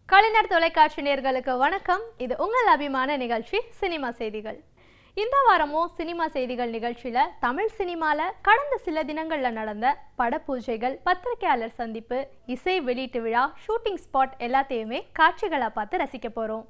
கலைஞர் தொலைக்காட்சி நேர்களுக்கு வணக்கம் இது உங்கள் அபிமான நிகழ்ச்சி சினிமா செய்திகள் இந்த வாரமும் சினிமா செய்திகள் நிகழ்ச்சியில தமிழ் சினிமால கடந்த சில தினங்கள்ல நடந்த படப்பூஜைகள் பத்திரிகையாளர் சந்திப்பு இசை வெளியீட்டு விழா ஷூட்டிங் ஸ்பாட் எல்லாத்தையுமே காட்சிகளா பார்த்து ரசிக்க போறோம்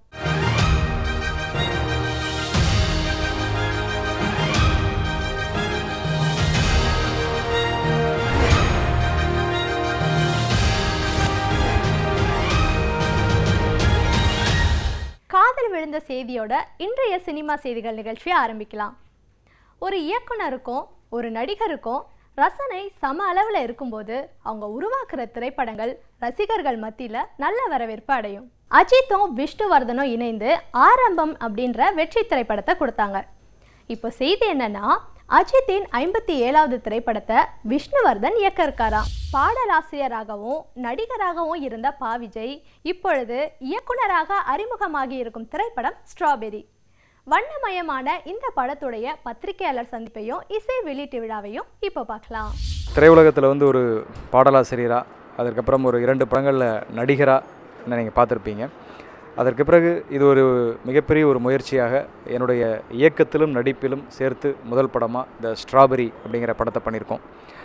காதல் விழுந்த செய்தியோட இன்றைய சினிமா செய்திகள் நிகழ்ச்சியை ஆரம்பிக்கலாம் ஒரு இயக்குனருக்கும் ஒரு நடிகருக்கும் ரசனை சம அளவில் இருக்கும்போது அவங்க உருவாக்குற திரைப்படங்கள் ரசிகர்கள் மத்தியில் நல்ல வரவேற்பு அடையும் அஜித்தும் விஷ்ணுவர்தனும் இணைந்து ஆரம்பம் அப்படின்ற வெற்றி திரைப்படத்தை கொடுத்தாங்க இப்போ செய்தி என்னன்னா அஜித்தின் ஐம்பத்தி ஏழாவது திரைப்படத்தை விஷ்ணுவர்தன் இயக்க இருக்காராம் பாடலாசிரியராகவும் நடிகராகவும் இருந்த பா விஜய் இப்பொழுது இயக்குனராக அறிமுகமாகி இருக்கும் திரைப்படம் ஸ்ட்ராபெரி வண்ணமயமான இந்த படத்துடைய பத்திரிகையாளர் சந்திப்பையும் இசை வெளியீட்டு விழாவையும் இப்போ பார்க்கலாம் திரையுலகத்தில் வந்து ஒரு பாடலாசிரியராக அதற்கப்புறம் ஒரு இரண்டு படங்களில் நடிகராக நீங்கள் பார்த்துருப்பீங்க அதற்கு பிறகு இது ஒரு மிகப்பெரிய ஒரு முயற்சியாக என்னுடைய இயக்கத்திலும் நடிப்பிலும் சேர்த்து முதல் படமாக இந்த ஸ்ட்ராபெரி அப்படிங்கிற படத்தை பண்ணியிருக்கோம்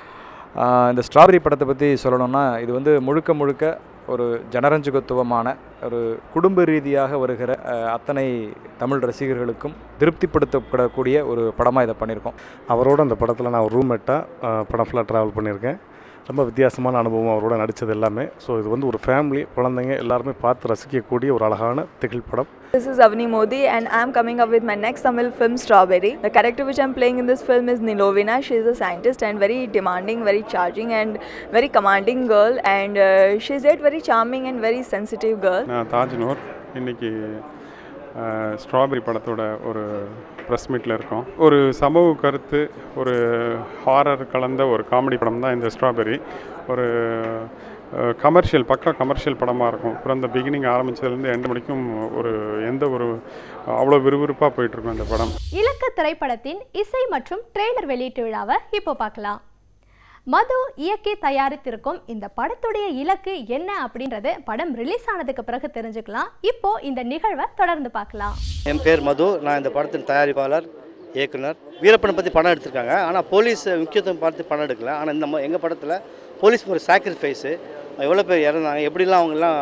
ஆஹ் இந்த ஸ்ட்ராபெரி படத்தை பற்றி சொல்லணும்னா இது வந்து முழுக்க முழுக்க ஒரு ஜனரஞ்சகத்துவமான ஒரு குடும்ப ரீதியாக வருகிற அஹ், அத்தனை தமிழ் ரசிகர்களுக்கும் திருப்திப்படுத்தப்படக்கூடிய ஒரு படமாக இதை பண்ணியிருக்கோம் அவரோட அந்த படத்தில் நான் ஒரு ரூம்மேட்டாக படம் ஃபுல்லாக ட்ராவல் பண்ணியிருக்கேன் ரொம்ப வித்தியாசமான அனுபவம் அவரோட நடித்தது எல்லாமே ஸோ இது வந்து ஒரு ஃபேமிலி குழந்தைங்க எல்லாருமே பார்த்து ரசிக்கக்கூடிய ஒரு அழகான திகில் படம் This is Avni Modi, and I'm coming up with my next Tamil film, Strawberry. The character which I'm playing in this film is Nilovina. She is a scientist and very demanding, very charging, and very commanding girl. And uh, she's a very charming and very sensitive girl. நான் தாஜ்னூர் இன்னைக்கு அஹ், strawberry படத்தோட ஒரு press மீட்டில் இருக்கோம் ஒரு சமூக கருத்து ஒரு ஹாரர் கலந்த ஒரு காமெடி படம் தான் இந்த ஸ்ட்ராபெரி ஒரு கமர்ஷியல் பக்கா கமர்ஷியல் படமாக இருக்கும் அப்புறம் இந்த பிகினிங் ஆரம்பித்ததுலேருந்து எண்டு மணிக்கும் ஒரு எந்த ஒரு அவ்வளோ விறுவிறுப்பாக போயிட்டுருக்கும் இந்த படம் இலக்கு திரைப்படத்தின் இசை மற்றும் ட்ரெய்லர் வெளியீட்டு விழாவை இப்போ பார்க்கலாம் மது இயக்கி தயாரித்திருக்கும் இந்த படத்துடைய இலக்கு என்ன அப்படின்றது படம் ரிலீஸ் ஆனதுக்கு பிறகு தெரிஞ்சுக்கலாம் இப்போ இந்த நிகழ்வை தொடர்ந்து பார்க்கலாம் என் பேர் மது நான் இந்த படத்தின் தயாரிப்பாளர் இயக்குனர் வீரப்பனை பற்றி படம் எடுத்திருக்காங்க ஆனால் போலீஸ் முக்கியத்துவம் பார்த்து படம் எடுக்கல ஆனால் இந்த ம- எங்கள் படத்தில் போலீஸ்க்கு ஒரு சாக்ரிஃபைஸு எவ்வளோ பேர் இறந்தாங்க எப்படிலாம் அவங்கெல்லாம்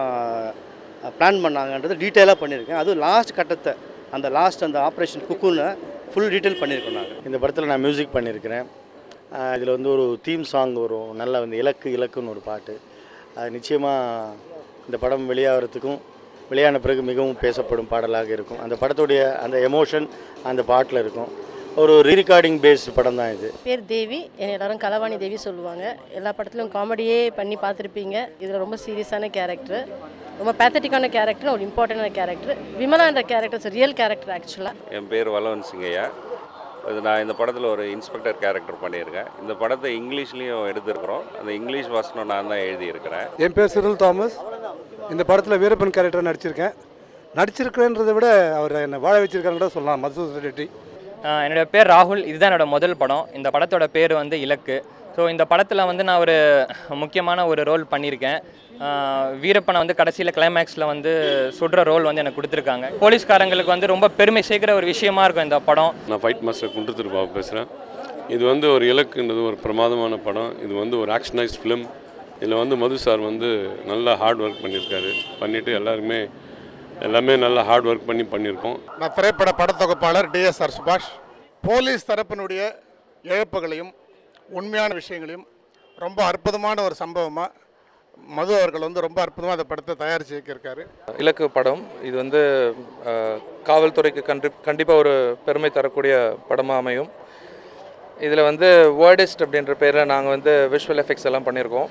பிளான் பண்ணாங்கன்றது டீட்டெயிலாக பண்ணியிருக்கேன் அதுவும் லாஸ்ட் கட்டத்தை அந்த லாஸ்ட் அந்த ஆப்ரேஷன் குக்குன்னு ஃபுல் டீட்டெயில் பண்ணியிருக்கோம் நாங்கள் இந்த படத்தில் நான் மியூசிக் பண்ணியிருக்கிறேன் இதில் வந்து ஒரு தீம் சாங் வரும் நல்ல வந்து இலக்கு இலக்குன்னு ஒரு பாட்டு அது நிச்சயமாக இந்த படம் வெளியாகிறதுக்கும் வெளியான பிறகு மிகவும் பேசப்படும் பாடலாக இருக்கும் அந்த படத்துடைய அந்த எமோஷன் அந்த பாட்டில் இருக்கும் ஒரு ரீரிகார்டிங் பேஸ்டு படம் தான் இது பேர் தேவி என்னை எல்லாரும் கலவாணி தேவி சொல்லுவாங்க எல்லா படத்துலையும் காமெடியே பண்ணி பார்த்துருப்பீங்க இதில் ரொம்ப சீரியஸான கேரக்டர் ரொம்ப பேத்தட்டிக்கான கேரக்டர் ஒரு இம்பார்ட்டண்டான கேரக்டர் விமலான்ற கேரக்டர் ரியல் கேரக்டர் ஆக்சுவலாக என் பேர் வல்லவன் சிங்கையா இது நான் இந்த படத்தில் ஒரு இன்ஸ்பெக்டர் கேரக்டர் பண்ணியிருக்கேன் இந்த படத்தை இங்கிலீஷ்லேயும் எடுத்திருக்கிறோம் அந்த இங்கிலீஷ் வசனம் நான் தான் எழுதியிருக்கிறேன் என் பேர் சிறில் தாமஸ் இந்த படத்தில் வீரப்பன் கேரக்டர் நடிச்சிருக்கேன் நடிச்சிருக்கிறேன்றதை விட அவர் என்னை வாழ வச்சிருக்காருன்னு கூட சொல்லலாம் மதுசூதன் ரெட்டி ஆஹ் என்னோட பேர் ராகுல் இதுதான் என்னோட முதல் படம் இந்த படத்தோட பேர் வந்து இலக்கு ஸோ இந்த படத்தில் வந்து நான் ஒரு முக்கியமான ஒரு ரோல் பண்ணியிருக்கேன் ஆஹ் வீரப்பனை வந்து கடைசியில் கிளைமேக்ஸில் வந்து சுடுற ரோல் வந்து எனக்கு கொடுத்துருக்காங்க போலீஸ்காரங்களுக்கு வந்து ரொம்ப பெருமை சேர்க்குற ஒரு விஷயமா இருக்கும் இந்த படம் நான் ஃபைட் மாஸ்டர் குன்றத்தூர் பாபு பேசுகிறேன் இது வந்து ஒரு இலக்குன்றது ஒரு பிரமாதமான படம் இது வந்து ஒரு ஆக்ஷனைஸ்ட் ஃபிலிம் இதில் வந்து மது சார் வந்து நல்லா ஹார்ட் ஒர்க் பண்ணியிருக்காரு பண்ணிவிட்டு எல்லாருமே எல்லாமே நல்லா ஹார்ட் ஒர்க் பண்ணி பண்ணியிருக்கோம் நான் திரைப்பட படத்தொகுப்பாளர் டிஎஸ்ஆர் சுபாஷ் போலீஸ் தரப்பினுடைய இழப்புகளையும் உண்மையான விஷயங்களையும் ரொம்ப அற்புதமான ஒரு சம்பவமாக மது அவர்கள் வந்து ரொம்ப அற்புதமாக அந்த படத்தை தயாரித்து இயக்கியிருக்காரு இலக்கு படம் இது வந்து அஹ், காவல்துறைக்கு கண்டி கண்டிப்பாக ஒரு பெருமை தரக்கூடிய படமாக அமையும் இதில் வந்து வேர்டிஸ்ட் அப்படின்ற பேரில் நாங்கள் வந்து விஷுவல் எஃபெக்ட்ஸ் எல்லாம் பண்ணியிருக்கோம்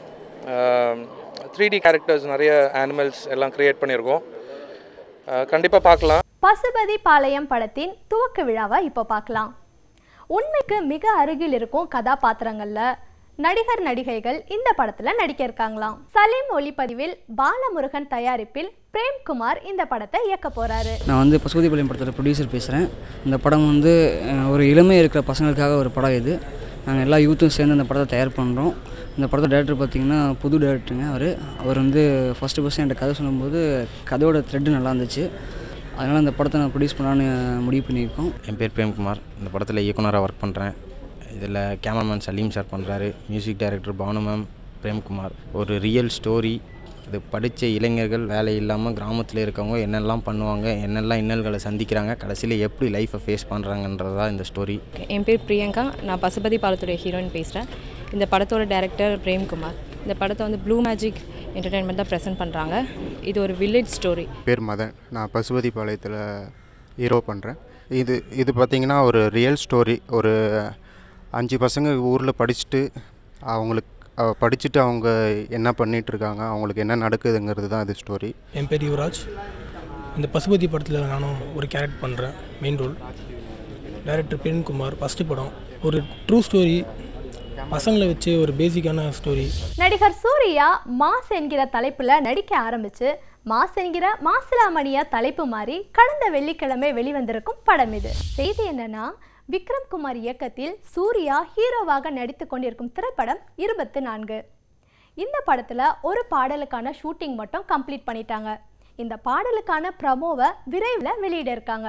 த்ரீ டி கேரக்டர்ஸ் நிறைய அனிமல்ஸ் எல்லாம் க்ரியேட் பண்ணியிருக்கோம் கண்டிப்பாக பார்க்கலாம் பசுபதி பாளையம் படத்தின் துவக்க விழாவை இப்போ பார்க்கலாம் உண்மைக்கு மிக அருகில் இருக்கும் கதாபாத்திரங்கள்ல நடிகர் நடிகைகள் இந்த படத்துல நடிக்க இருக்காங்களாம் சலீம் ஒளிப்பதிவில் பாலமுருகன் தயாரிப்பில் பிரேம்குமார் இந்த படத்தை இயக்க போறாரு நான் வந்து பசுபதிபாளையம் படத்தோட ப்ரொடியூசர் பேசுகிறேன் இந்த படம் வந்து அஹ், ஒரு இளமை இருக்கிற பசங்களுக்காக ஒரு படம் இது நாங்கள் எல்லா யூத்தும் சேர்ந்து அந்த படத்தை தயார் பண்ணுறோம் இந்த படத்தோட டேரக்டர் பார்த்தீங்கன்னா புது டேரக்டருங்க அவர் அவர் வந்து ஃபஸ்ட்டு ஃபஸ்ட்டு என்கிட்ட கதை சொல்லும்போது கதையோட த்ரெட்டு நல்லா இருந்துச்சு அதனால் இந்த படத்தை நான் ப்ரொடியூஸ் பண்ணலான்னு முடிவு பண்ணியிருக்கோம் என் பேர் பிரேம்குமார் இந்த படத்தில் இயக்குனராக ஒர்க் பண்ணுறேன் இதில் கேமராமேன் சலீம் சார் பண்ணுறாரு music director Banu ma'am Premkumar ஒரு ரியல் ஸ்டோரி இது படித்த இளைஞர்கள் வேலை இல்லாமல் கிராமத்தில் இருக்கவங்க என்னெல்லாம் பண்ணுவாங்க என்னெல்லாம் இன்னல்களை சந்திக்கிறாங்க கடைசியில் எப்படி லைஃப்பை ஃபேஸ் பண்ணுறாங்கன்றது தான் இந்த ஸ்டோரி என் பேர் பிரியங்கா நான் பசுபதி பாலத்துடைய ஹீரோயின் பேசுகிறேன் இந்த படத்தோட டைரக்டர் பிரேம்குமார் இந்த படத்தை வந்து ப்ளூ மேஜிக் என்டர்டெயின்மெண்ட் தான் ப்ரெசென்ட் பண்ணுறாங்க இது ஒரு வில்லேஜ் ஸ்டோரி பேர் மதன் நான் பசுபதி பாளையத்தில் ஹீரோ பண்ணுறேன் இது இது பார்த்திங்கன்னா ஒரு ரியல் ஸ்டோரி ஒரு அஞ்சு பசங்க ஊரில் படிச்சுட்டு அவங்களுக்கு அஹ், படிச்சுட்டு அவங்க என்ன பண்ணிட்டு இருக்காங்க அவங்களுக்கு என்ன நடக்குதுங்கிறது தான் இது ஸ்டோரி என் பேர் யுவராஜ் இந்த பசுபதி படத்தில் நானும் ஒரு கேரக்டர் பண்ணுறேன் main role director Premkumar first படம் ஒரு ட்ரூ ஸ்டோரி பசங்களை வச்சு ஒரு பேசிக்கான ஸ்டோரி நடிகர் சூர்யா மாஸ் என்கிற தலைப்புல நடிக்க ஆரம்பிச்சு மாஸ் என்கிற மாசிலாமணியா தலைப்பு மாறி கடந்த வெள்ளிக்கிழமை வெளிவந்திருக்கும் படம் இது செய்தி என்னன்னா விக்ரம் குமார் இயக்கத்தில் சூர்யா ஹீரோவாக நடித்து கொண்டிருக்கும் திரைப்படம் இருபத்து நான்கு இந்த படத்துல ஒரு பாடலுக்கான ஷூட்டிங் மட்டும் கம்ப்ளீட் பண்ணிட்டாங்க இந்த பாடலுக்கான ப்ரமோவை விரைவில் வெளியிட இருக்காங்க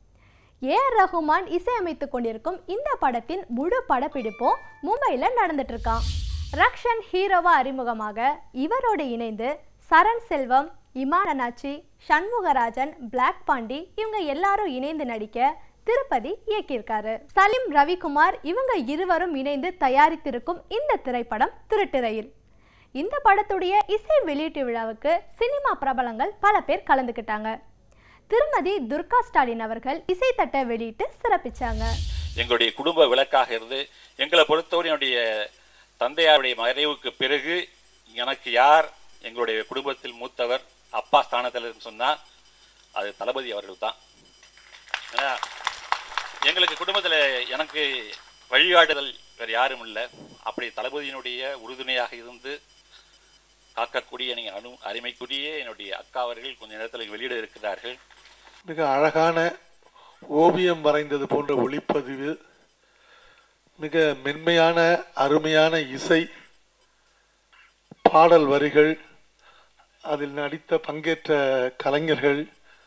ஏஆர் ரஹ்மான் இசையமைத்து கொண்டிருக்கும் இந்த படத்தின் முழு படப்பிடிப்பும் மும்பையில் நடந்துட்டு இருக்கான் ரக்ஷன் ஹீரோவா அறிமுகமாக இவரோடு இணைந்து சரண் செல்வம் இமான் அண்ணாச்சி சண்முகராஜன் பிளாக் பாண்டி இவங்க எல்லாரும் இணைந்து நடிக்க திருப்பதி இயக்கியிருக்காரு சலீம் ரவிக்குமார் இவங்க இருவரும் இணைந்து தயாரித்திருக்கும் இந்த திரைப்படம் திருட்டிரையில் இந்த படத்துடைய இசை வெளியீட்டு விழாவுக்கு சினிமா பிரபலங்கள் பல பேர் கலந்துக்கிட்டாங்க திருமதி துர்கா ஸ்டாலின் அவர்கள் இசைத்தட்டை வெளியிட்டு சிறப்பிச்சாங்க எங்களுடைய குடும்ப விளக்காக இருந்து எங்களை பொறுத்தவரை என்னுடைய தந்தையாருடைய மறைவுக்கு பிறகு எனக்கு யார் எங்களுடைய குடும்பத்தில் மூத்தவர் அப்பா ஸ்தானத்தில் சொன்னால் அது தளபதி அவர்கள் தான் ஏன்னா எங்களுக்கு குடும்பத்தில் எனக்கு வழிகாட்டுதல் வேறு யாரும் இல்லை அப்படி தளபதியினுடைய உறுதுணையாக இருந்து காக்கக்கூடிய நீங்கள் அனு அருமைக்குரிய என்னுடைய அக்கா அவர்கள் கொஞ்ச நேரத்தில் வெளியிட இருக்கிறார்கள் மிக அழகான ஓவியம் வரைந்தது போன்ற ஒளிப்பதிவு மிக மென்மையான அருமையான இசை பாடல் வரிகள் அதில் நடித்த பங்கேற்ற கலைஞர்கள்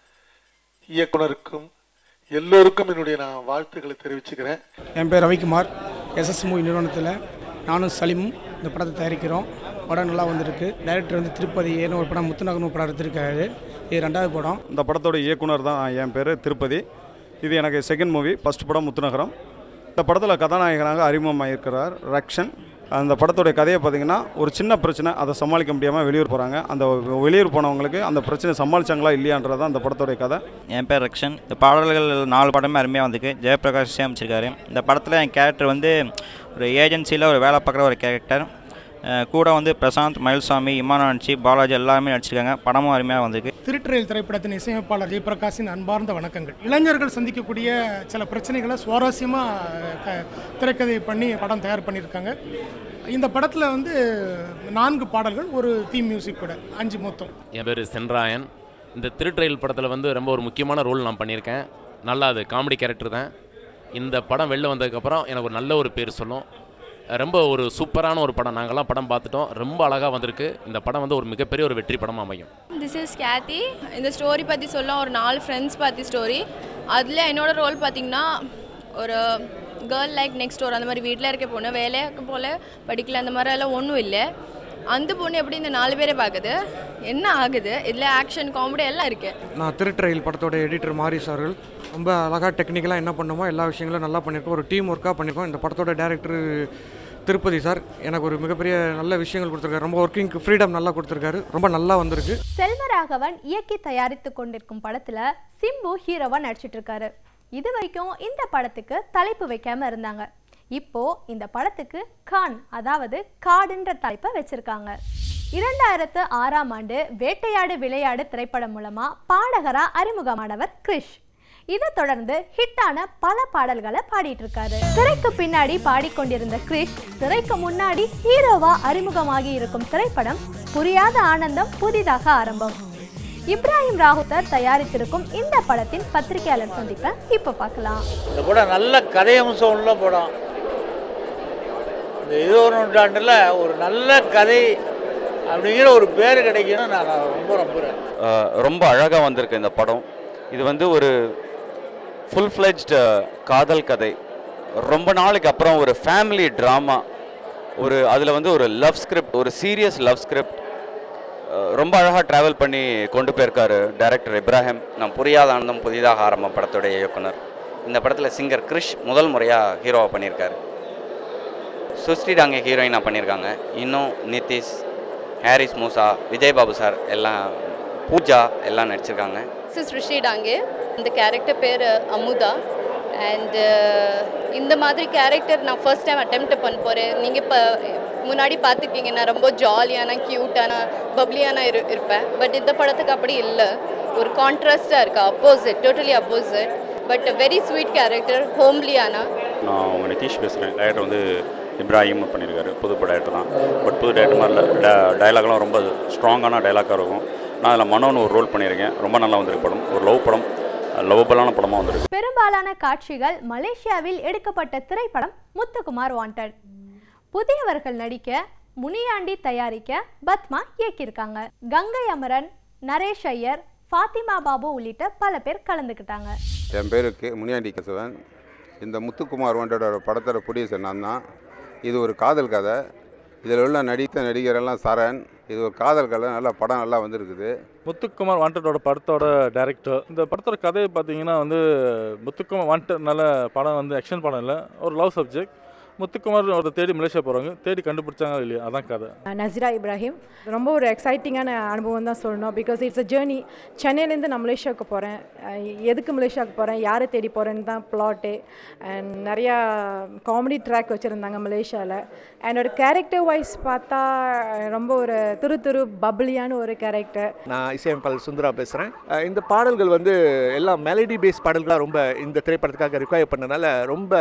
இயக்குனருக்கும் எல்லோருக்கும் என்னுடைய நான் வாழ்த்துக்களை தெரிவிச்சுக்கிறேன் என் பேர் ரவிக்குமார் எஸ்எஸ் மூவி நிறுவனத்தில் நானும் சலீமும் இந்த படத்தை தயாரிக்கிறோம் படம் நல்லா வந்திருக்கு டைரக்டர் வந்து திருப்பதி ஏன்னு ஒரு படம் முத்துநகர்னு ஒரு படம் எடுத்திருக்காரு இது ரெண்டாவது படம் இந்த படத்தோட இயக்குனர் தான் என் பேர் திருப்பதி இது எனக்கு செகண்ட் மூவி ஃபஸ்ட் படம் முத்துநகரம் இந்த படத்தில் கதாநாயகனாக அறிமுகமாகிருக்கிறார் ரக்ஷன் அந்த படத்துடைய கதையை பார்த்தீங்கன்னா ஒரு சின்ன பிரச்சனை அதை சமாளிக்க முடியாமல் வெளியூர் போகிறாங்க அந்த வெளியூர் போனவங்களுக்கு அந்த பிரச்சனை சமாளிச்சாங்களா இல்லையான்றது அந்த படத்துடைய கதை என் பேர் ரக்ஷன் இந்த பாடல்கள் நாலு படமே அருமையாக வந்திருக்கு ஜெயபிரகாஷ் இசையமைச்சிருக்காரு இந்த படத்தில் என் கேரக்டர் வந்து ஒரு ஏஜென்சியில் ஒரு வேலை பார்க்குற ஒரு கேரக்டர் அஹ் கூட வந்து பிரசாந்த் மயில்சாமி இமான் நடிச்சு பாலாஜி எல்லாருமே நடிச்சிருக்காங்க படமும் அருமையாக வந்திருக்கு திருட்டுறையில் திரைப்படத்தின் இசையமைப்பாளர் ஜெயபிரகாஷின் அன்பார்ந்த வணக்கங்கள் இளைஞர்கள் சந்திக்கக்கூடிய சில பிரச்சனைகளை சுவாரஸ்யமாக திரைக்கதை பண்ணி படம் தயார் பண்ணியிருக்காங்க இந்த படத்தில் வந்து நான்கு பாடல்கள் ஒரு தீம் மியூசிக் கூட அஞ்சு மொத்தம் என் பேர் சென்ராயன் இந்த திருட்ரயில் படத்தில் வந்து ரொம்ப ஒரு முக்கியமான ரோல் நான் பண்ணியிருக்கேன் நல்லா அது காமெடி கேரக்டர் தான் இந்த படம் வெளில வந்ததுக்கப்புறம் எனக்கு ஒரு நல்ல ஒரு பேர் சொல்லும் ரொம்ப ஒரு சூப்பரான ஒரு படம் நாங்கள்லாம் படம் பார்த்துட்டோம் ரொம்ப அழகாக வந்திருக்கு இந்த படம் வந்து ஒரு மிகப்பெரிய ஒரு வெற்றி படமாக அமையும் திஸ் இஸ் கேத்தி இந்த ஸ்டோரி பற்றி சொல்ல ஒரு நாலு ஃப்ரெண்ட்ஸ் பற்றி ஸ்டோரி அதில் என்னோட ரோல் பார்த்தீங்கன்னா ஒரு கேர்ள் லைக் நெக்ஸ்ட் டோர் அந்த மாதிரி வீட்டில் இருக்க பொண்ணு வேலைக்கு போல் படிக்கல அந்த மாதிரி எல்லாம் ஒன்றும் இல்லை அந்த பொண்ணு எப்படி இந்த நாலு பேரை பார்க்குது என்ன ஆகுது இதில் ஆக்ஷன் காமெடி எல்லாம் இருக்குது நான் திருட்டுறையில் படத்தோட எடிட்டர் மாரிஸ் அவர்கள் ரொம்ப அழகாக டெக்னிக்கலாக என்ன பண்ணுமோ எல்லா விஷயங்களும் நல்லா பண்ணியிருக்கோம் ஒரு டீம் ஒர்க்காக பண்ணியிருக்கோம் இந்த படத்தோட டேரக்டர் திருப்பதி சார் எனக்கு ஒரு மிகப்பெரிய நல்ல விஷயங்கள் கொடுத்துருக்காரு ரொம்ப ஒர்க்கிங் ஃப்ரீடம் நல்லா கொடுத்துருக்காரு ரொம்ப நல்லா வந்திருக்கு செல்வராகவன் இயக்கி தயாரித்து கொண்டிருக்கும் படத்துல சிம்பு ஹீரோவா நடிச்சிட்டு இருக்காரு இது வரைக்கும் இந்த படத்துக்கு தலைப்பு வைக்காம இருந்தாங்க இப்போ இந்த படத்துக்கு கான் அதாவது காடுன்ற தலைப்பை வச்சிருக்காங்க இரண்டாயிரத்து ஆறாம் ஆண்டு வேட்டையாடு விளையாடு திரைப்படம் மூலமா பாடகரா அறிமுகமானவர் கிரிஷ் இதை தொடர்ந்து ஹிட்டான பல பாடல்களை பாடிட்டு இருக்காரு திரைக்கு பின்னாடி பாடிக்கொண்டிருந்த கிரிஷ் திரைக்கு முன்னாடி ஹீரோவா அறிமுகமாகி இருக்கும் திரைப்படம் புரியாத ஆனந்தம் புதிதாக ஆரம்பம் இப்ராஹிம் ராகுத்தர் தயாரித்திருக்கும் இந்த படத்தின் பத்திரிகையாளர் சந்திப்பை இப்போ பார்க்கலாம் இந்த படம் நல்ல கதையம்சம் உள்ள படம் இந்த இருபது நூற்றாண்டில் ஒரு நல்ல கதை அப்படிங்கிற ஒரு பேர் கிடைக்கணும்னு நான் ரொம்ப நம்புகிறேன் அஹ் ரொம்ப அழகாக வந்திருக்கு இந்த படம் இது வந்து ஒரு ஃபுல் ஃப்ளெஜ்டு காதல் கதை ரொம்ப நாளைக்கு அப்புறம் ஒரு ஃபேமிலி ட்ராமா ஒரு அதில் வந்து ஒரு லவ் ஸ்கிரிப்ட் ஒரு சீரியஸ் லவ் ஸ்கிரிப்ட் ரொம்ப அழகாக ட்ராவல் பண்ணி கொண்டு போயிருக்காரு டைரக்டர் இப்ராஹிம் நான் புரியாத ஆனந்தம் புதிதாக ஆரம்பம் படத்துடைய இயக்குனர் இந்த படத்தில் சிங்கர் கிரிஷ் முதல் முறையாக ஹீரோவாக பண்ணியிருக்காரு சுஸ்ரீ டாங்கே ஹீரோயினாக பண்ணியிருக்காங்க இன்னும் நிதிஷ் ஹாரிஸ் மூசா விஜய் பாபு சார் எல்லாம் பூஜா எல்லாம் நடிச்சிருக்காங்க This is Rishi Dange. இந்த கேரக்டர் பேர் அமுதா அண்ட் இந்த மாதிரி கேரக்டர் நான் ஃபர்ஸ்ட் டைம் attempt பண்ண போகிறேன் நீங்கள் இப்போ முன்னாடி பார்த்துருக்கீங்க நான் ரொம்ப ஜாலியான க்யூட்டான பப்ளியான இரு இருப்பேன் பட் இந்த படத்துக்கு அப்படி இல்லை ஒரு கான்ட்ராஸ்டாக இருக்கா opposite totally opposite but very sweet character ஹோம்லியானா நான் அவங்க நிதிஷ் பேசுகிறேன் டைரக்டர் வந்து இப்ராஹிம் பண்ணியிருக்காரு புது டைரக்டர் தான் பட் புது டைரக்டர் மாதிரி இல்லை டைலாக்லாம் ரொம்ப ஸ்ட்ராங்கான டைலாக்காக இருக்கும் நான் அதில் மனோன்னு ஒரு ரோல் பண்ணியிருக்கேன் ரொம்ப நல்லா வந்திருக்கு படம் ஒரு லவ் படம் லவ்வபிளான படமாக வந்திருக்கு பெரும்பாலான காட்சிகள் மலேசியாவில் எடுக்கப்பட்ட திரைப்படம் முத்துக்குமார் வாண்டட் புதியவர்கள் நடிக்க முனியாண்டி தயாரிக்க பத்மா இயக்கியிருக்காங்க கங்கை அமரன் நரேஷ் ஐயர் ஃபாத்திமா பாபு உள்ளிட்ட பல பேர் கலந்துக்கிட்டாங்க என் பேரு கே முனியாண்டி கேசவன் இந்த முத்துக்குமார் வாண்டடோட படத்தோட ப்ரொடியூசர் நான் தான் இது ஒரு காதல் கதை இதில் உள்ள நடித்த நடிகரெல்லாம் சரண் இது ஒரு காதல் கதை நல்லா படம் நல்லா வந்திருக்குது முத்துக்குமார் வாண்டடோட படத்தோட டைரக்டர் இந்த படத்தோட கதை பார்த்தீங்கன்னா வந்து முத்துக்குமார் வாண்டட்னால படம் வந்து ஆக்ஷன் படம் இல்லை ஒரு லவ் சப்ஜெக்ட் முத்துக்குமார் ஒரு தேடி மலேசியா போகிறாங்க தேடி கண்டுபிடிச்சாங்க இல்லையா அதான் கதை நசிரா இப்ராஹிம் ரொம்ப ஒரு எக்ஸைட்டிங்கான அனுபவம் தான் சொல்லணும் பிகாஸ் இட்ஸ் அ ஜேர்னி சென்னையிலேருந்து நான் மலேசியாவுக்கு போகிறேன் எதுக்கு மலேசியாவுக்கு போகிறேன் யாரை தேடி போகிறேன்னு தான் பிளாட்டு அண்ட் நிறையா காமெடி ட்ராக் வச்சுருந்தாங்க மலேசியாவில் என்னோட கேரக்டர் வைஸ் பார்த்தா ரொம்ப ஒரு துரு துரு பப்ளியான ஒரு கேரக்டர் நான் இசையமைப்பாளர் சுந்தரா பேசுகிறேன் இந்த பாடல்கள் வந்து எல்லாம் மெலடி பேஸ் பாடல்களாக ரொம்ப இந்த திரைப்படத்துக்காக ரிக்வயர் பண்ணனால ரொம்ப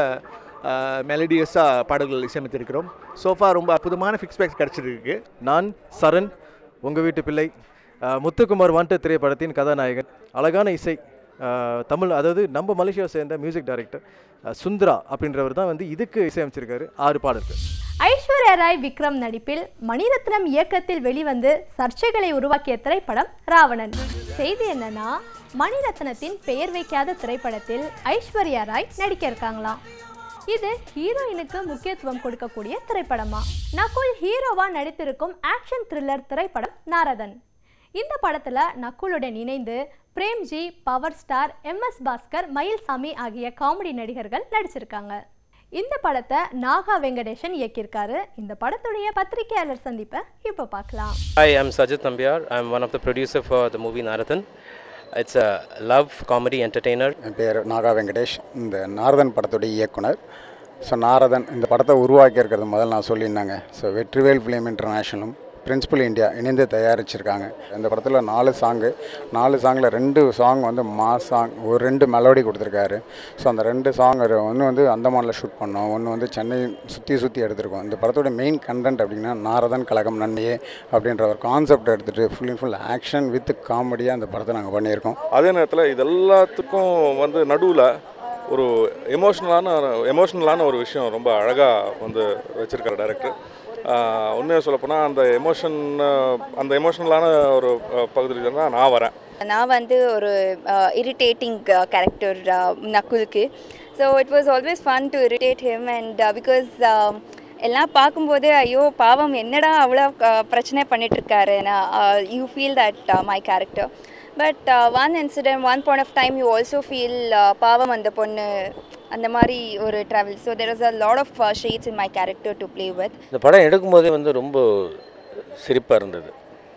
மெலடியஸாக பாடல்கள் இசையமைத்திருக்கிறோம் சோஃபா ரொம்ப அற்புதமான ஃபிக்ஸ் பேக்ஸ் கிடச்சிருக்கு நான் சரண் உங்கள் வீட்டு பிள்ளை அஹ், முத்துக்குமார் வாண்ட திரைப்படத்தின் கதாநாயகன் அழகான இசை அஹ், தமிழ் அதாவது நம்ம மலேசியாவை சேர்ந்த மியூசிக் டைரக்டர் அஹ், சுந்தரா அப்படின்றவர் தான் வந்து இதுக்கு இசையமைச்சிருக்காரு ஆறு பாடல்கள் ஐஸ்வர்யா ராய் விக்ரம் நடிப்பில் மணிரத்னம் இயக்கத்தில் வெளிவந்து சர்ச்சைகளை உருவாக்கிய திரைப்படம் ராவணன் செய்தி என்னன்னா மணிரத்னத்தின் பெயர் வைக்காத திரைப்படத்தில் ஐஸ்வர்யா ராய் நடிக்க இருக்காங்களாம் இது ஹீரோயினுக்கு முக்கியத்துவம் கொடுக்கக்கூடிய திரைப்படமா நகுல் ஹீரோவா நடித்திருக்கும் ஆக்ஷன் த்ரில்லர் திரைப்படம் நாரதன் இந்த படத்துல நக்குலுடன் இணைந்து Premji power star M S Bhaskar Mayilsamy ஆகிய காமெடி நடிகர்கள் நடிச்சிருக்காங்க இந்த படத்தை நாகா வெங்கடேசன் இயக்கியிருக்காரு இந்த படத்துடைய பத்திரிகையாளர் சந்திப்பை இப்போ பார்க்கலாம் Hi, I'm Sajid Nambiar. I'm one of the producer for the movie Narathan. It's a love comedy entertainer. என் பேர் நாகா வெங்கடேஷ் இந்த நாரதன் படத்துடைய இயக்குனர் ஸோ நாரதன் இந்த படத்தை உருவாக்கி இருக்கிறது முதல்ல நான் சொல்லியிருந்தாங்க ஸோ வெற்றிவேல் ஃபிலிம் இன்டர்நேஷனலும் பிரின்சிபல் இந்தியா இணைந்து தயாரிச்சிருக்காங்க இந்த படத்தில் நாலு சாங்கு நாலு சாங்கில் ரெண்டு சாங் வந்து மாஸ் சாங் ஒரு ரெண்டு மெலோடி கொடுத்துருக்காரு ஸோ அந்த ரெண்டு சாங் ஒன்று வந்து அந்தமானில் ஷூட் பண்ணோம் ஒன்று வந்து சென்னை சுற்றி சுற்றி எடுத்திருக்கோம் இந்த படத்தோட மெயின் கண்டென்ட் அப்படின்னா நாரதன் கழகம் நன்மையே அப்படின்ற ஒரு கான்செப்ட் எடுத்துகிட்டு full and full action with காமெடியாக அந்த படத்தை நாங்கள் பண்ணியிருக்கோம் அதே நேரத்தில் இது எல்லாத்துக்கும் வந்து நடுவில் ஒரு எமோஷ்னலான எமோஷ்னலான ஒரு விஷயம் ரொம்ப அழகாக வந்து வச்சுருக்காரு டைரக்டர் உண்மையாக சொல்லப்போனால் அந்த எமோஷன் அந்த எமோஷ்னலான ஒரு பகுதியில் தான் நான் வரேன் நான் வந்து ஒரு இரிட்டேட்டிங் கேரக்டர் நக்குலுக்கு so it was always fun to irritate him and because எல்லாம் பார்க்கும்போது ஐயோ பாவம் என்னடா அவ்வளோ பிரச்சனை பண்ணிட்டு இருக்காரு you feel that my character but one incident one point of time you also feel பாவம் அந்த பொண்ணு அந்த மாதிரி ஒரு travel so there is a lot of shades in my character to play with இந்த படம் எடுக்கும்போதே வந்து ரொம்ப சிரிப்பாக இருந்தது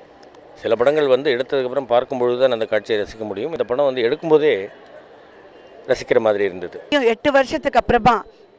சில படங்கள் வந்து எடுத்ததுக்கப்புறம் பார்க்கும்பொழுது தான் அந்த காட்சியை ரசிக்க முடியும் இந்த படம் வந்து எடுக்கும்போதே ரசிக்கிற மாதிரி இருந்தது எட்டு வருஷத்துக்கு அப்புறமா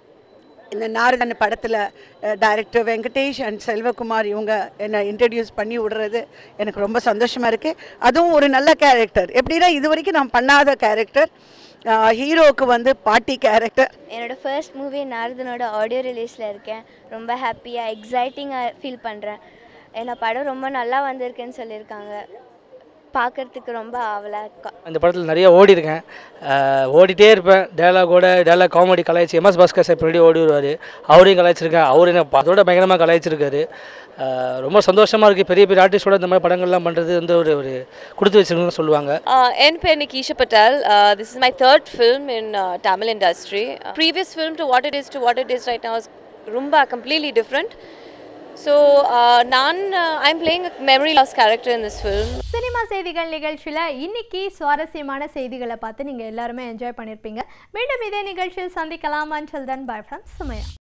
இந்த நாரதன் படத்தில் டைரக்டர் வெங்கடேஷ் அண்ட் செல்வகுமார் இவங்க என்னை இன்ட்ரடியூஸ் பண்ணி விடுறது எனக்கு ரொம்ப சந்தோஷமாக இருக்குது அதுவும் ஒரு நல்ல கேரக்டர் எப்படின்னா இது வரைக்கும் நான் பண்ணாத கேரக்டர் ஹீரோவுக்கு வந்து பாட்டி கேரக்டர் என்னோட ஃபர்ஸ்ட் மூவி நாரதனோட ஆடியோ ரிலீஸில் இருக்கேன் ரொம்ப ஹாப்பியாக எக்ஸைட்டிங்காக ஃபீல் பண்ணுறேன் என்ன படம் ரொம்ப நல்லா வந்திருக்குன்னு சொல்லியிருக்காங்க பார்க்கறதுக்கு ரொம்ப ஆவலாக இருக்கும் இந்த படத்தில் நிறைய ஓடி இருக்கேன் அஹ் ஓடிட்டே இருப்பேன் டயலாகோட டயலாக் காமெடி கலாய்ச்சி எம்எஸ் பாஸ்கர் சார் பின்னாடி ஓடி வருவார் அவரையும் கலாய்ச்சிருக்கேன் அவர் என்ன அதோட பயங்கரமாக கலாய்ச்சிருக்காரு அஹ் ரொம்ப சந்தோஷமாக இருக்குது பெரிய பெரிய ஆர்டிஸ்டோட இந்த மாதிரி படங்கள்லாம் பண்ணுறது வந்து ஒரு ஒரு கொடுத்து வச்சிருக்கணும்னு சொல்லுவாங்க Uh, என் பேர் Nikesha Patel this is my third film in Tamil industry previous film to what it is to what it is right now ரொம்ப கம்ப்ளீட்லி டிஃப்ரெண்ட் ஸோ நான் I am playing memory loss character in this film cinema செய்திகள் நிகழ்ச்சியில் இன்னைக்கு சுவாரஸ்யமான செய்திகளை பார்த்து நீங்கள் எல்லாருமே என்ஜாய் பண்ணியிருப்பீங்க மீண்டும் இதே நிகழ்ச்சியில் சந்திக்கலாம் அஞ்சல் தன் பை ஃப்ரம் சுமையா